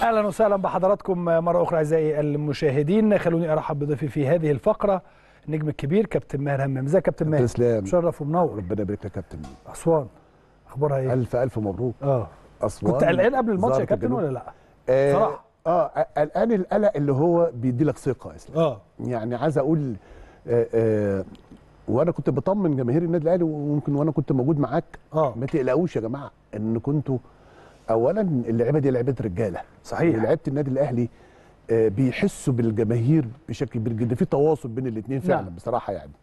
اهلا وسهلا بحضراتكم مره اخرى اعزائي المشاهدين خلوني ارحب بضيفي في هذه الفقره النجم الكبير كابتن ماهر همام ازيك يا كابتن ماهر تسلم مشرف ومنور ربنا يبارك لك يا كابتن اسوان اخبارها ايه الف الف مبروك اه اسوان كنت قلقان قبل الماتش يا زهرة كابتن الجنوب. ولا لا آه صراحة. اه قلقان القلق اللي هو بيدي لك ثقه يا اسلام اه يعني عايز اقول آه آه وانا كنت بطمن جماهير النادي الاهلي وممكن وانا كنت موجود معاك اه ما تقلقوش يا جماعه ان كنتوا اولا اللعيبه دي لعيبه رجاله صحيح. ولعيبه النادي الاهلي آه بيحسوا بالجماهير بشكل كبير جدا في تواصل بين الاثنين فعلا نعم. بصراحه يعني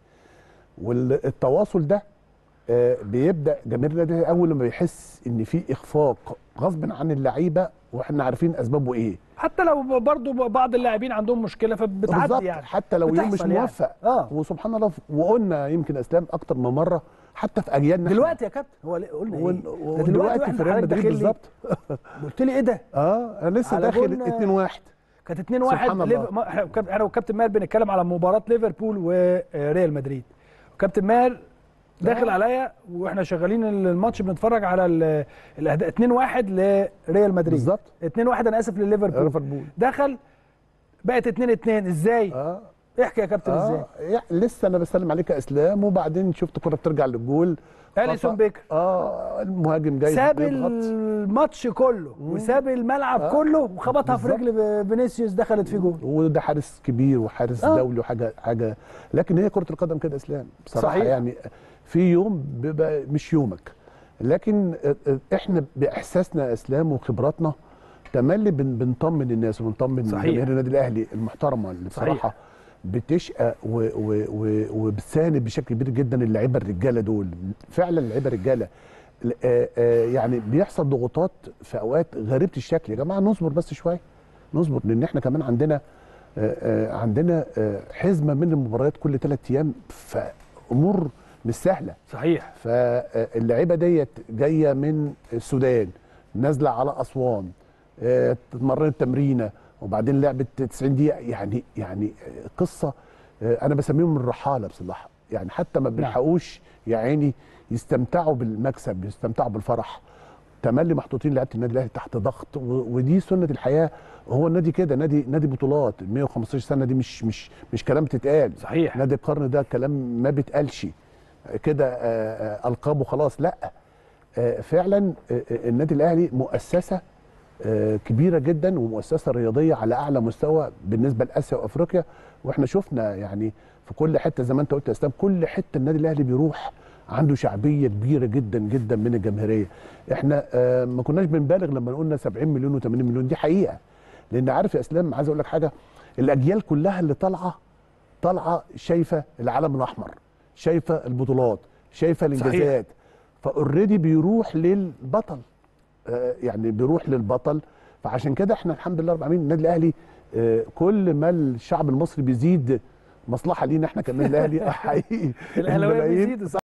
والتواصل ده آه، بيبدا جماهير النادي الأهلي اول لما بيحس ان في اخفاق غصب عن اللعيبه واحنا عارفين اسبابه ايه حتى لو برضو بعض اللاعبين عندهم مشكله بالظبط، فبتعدي يعني حتى لو يوم مش بتحصل يعني. موفق اه وسبحان الله وقلنا يمكن اسلام اكتر من مره حتى في اجيالنا إحنا. دلوقتي يا كابتن هو ليه- قلنا ايه ون- ده ودلوقتي واحنا في ريال حضرتك مدريد داخل لي، بالظبط قلت لي ايه ده اه انا لسه على داخل جون- 2 1 كانت 2 1 سبحان الله. ليف... ما- احنا وكاب- انا وكابتن ماهر بنتكلم على مباراه ليفربول وريال مدريد وكابتن ماهر داخل آه. عليا واحنا شغالين الماتش بنتفرج على ال- الاهداف 2 1 لريال مدريد بالظبط 2 1 انا اسف لليفربول ليفربول دخل بقت 2 2 ازاي اه احكي يا كابتن ازاي اه يعني لسه انا بسلم عليك يا اسلام وبعدين شفت كره بترجع للجول اليسون خطأ. بيكر اه المهاجم جاي ساب بيضغط. الماتش كله وساب الملعب آه. كله وخبطها في بالظبط. رجل فينيسيوس دخلت في جول وده حارس كبير وحارس آه. دولي وحاجه حاجه لكن هي كره القدم كده اسلام بصراحه صحيح. صحيح. يعني في يوم بيبقى مش يومك لكن آه، آه، احنا باحساسنا يا اسلام وخبراتنا تملي بن بنطمن الناس وبنطمن صحيح. جماهير النادي الاهلي المحترمه اللي صحيح. بصراحه بتشقى و- و- و- وبتساند بشكل كبير جدا اللعيبه الرجاله دول فعلا اللعيبه رجاله ل- آه، آه، يعني بيحصل ضغوطات في اوقات غريبه الشكل يا جماعه نصبر بس شويه نصبر لان احنا كمان عندنا آه، آه، عندنا آه، حزمه من المباريات كل ثلاث ايام فامور مش سهله صحيح فاللعيبه ديت جايه من السودان نازله على اسوان آه، اتمرنت تمرينه وبعدين لعبت 90 دقيقه يعني يعني قصه آه، انا بسميهم الرحاله بصراحه يعني حتى ما بيلحقوش يا عيني يستمتعوا بالمكسب يستمتعوا بالفرح تملي محطوطين لعيبه النادي الاهلي تحت ضغط و- ودي سنه الحياه هو النادي كده نادي نادي بطولات 115 سنه دي مش مش مش كلام تتقال صحيح نادي القرن ده كلام ما بيتقالش كده آه، آه، القاب وخلاص لا آه، فعلا آه، آه، النادي الاهلي مؤسسه آه، كبيره جدا ومؤسسه رياضيه على اعلى مستوى بالنسبه لاسيا وافريقيا واحنا شفنا يعني في كل حته زي ما انت قلت يا اسلام كل حته النادي الاهلي بيروح عنده شعبيه كبيره جدا جدا من الجماهيريه احنا آه، ما كناش بنبالغ لما قلنا 70 مليون و80 مليون دي حقيقه لان عارف يا اسلام عايز اقول لك حاجه الاجيال كلها اللي طالعه طالعه شايفه العلم الاحمر شايفه البطولات شايفه الانجازات فاوريدي بيروح للبطل آه، يعني بيروح للبطل فعشان كده احنا الحمد لله رب العالمين النادي الاهلي آه، كل ما الشعب المصري بيزيد مصلحه لينا احنا كمان الاهلي حقيقي الاهلاويه الملايين بيزيدوا